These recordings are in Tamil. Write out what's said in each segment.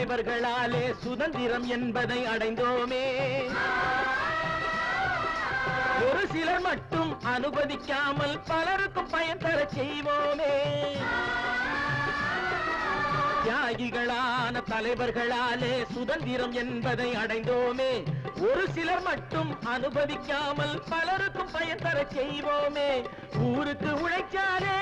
தலைவர்களாலே சுதந்திரம் என்பதை அடைந்தோமே ஒரு சிலர் மட்டும் அனுமதிக்காமல் பலருக்கும் பயன் தர செய்வோமே தியாகிகளான தலைவர்களாலே சுதந்திரம் என்பதை அடைந்தோமே ஒரு சிலர் மட்டும் அனுபவிக்காமல் பலருக்கும் பயன் தர செய்வோமே ஊருக்கு உழைச்சாலே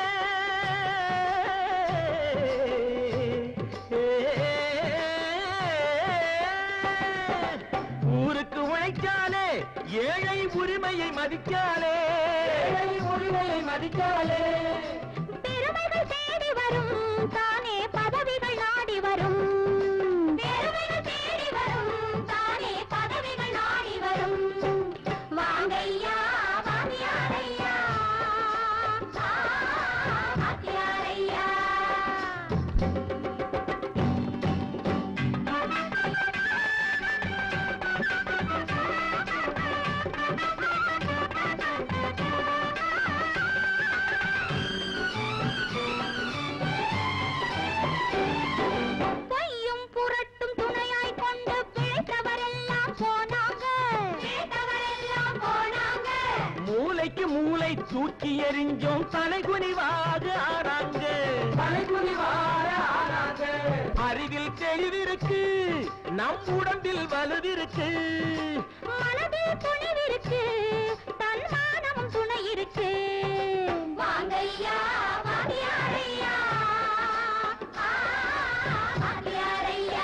ஊருக்கு உழைச்சாலே ஏழை உரிமையை மதிக்காலே ஏழை உரிமையை மதிக்காலே பெருமைகள் தேடி வரும் தானே பதவிகள் நாடி வரும் பெருமைகள் தேடி வரும் தானே பதவிகள் நாடி வரும் வாங்கையா வாங்கியாரையா வாங்கியாரையா பொய்யும் புரட்டும் துணையாய் கொண்டு பிழைத்தவரெல்லாம் போனாங்க பிழைத்தவரெல்லாம் போனாங்க மூளைக்கு மூளை தூக்கி எறிஞ்சோம் தலைகுனிவாக ஆறாங்க தலைகுனிவாக ஆறாங்க அறிவில் தெளிவிருக்கு நம் உடம்பில் வலுவிருக்கு மனதில் துணிவிருக்கு தன்மானமும் துணை இருக்கு வாங்கையா வாங்கியாரையா வாங்கியாரையா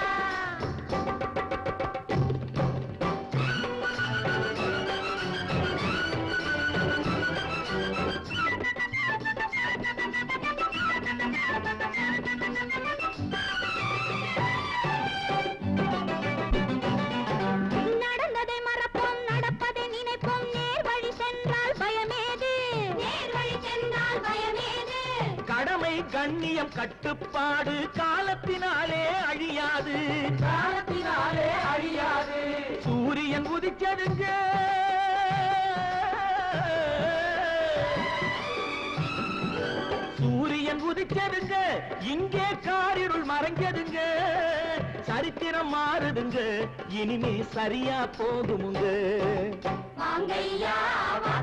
நடந்ததை மறப்போம் நடப்பதை நினைப்போம் நேர் வழி சென்றால் பயமேது நேர் வழி சென்றால் பயமேது கடமை கண்ணியம் கட்டுப்பாடு காலத்தினாலே அழியாது காலத்தினாலே அழியாது சூரியன் உதிச்சதுங்க சூரியன் உதிச்சதுங்க இங்கே காரிருள் மறைஞ்சதுங்க சரித்திரம் மாறுதுங்க இனிமே சரியா போகுமுங்க வாங்கையா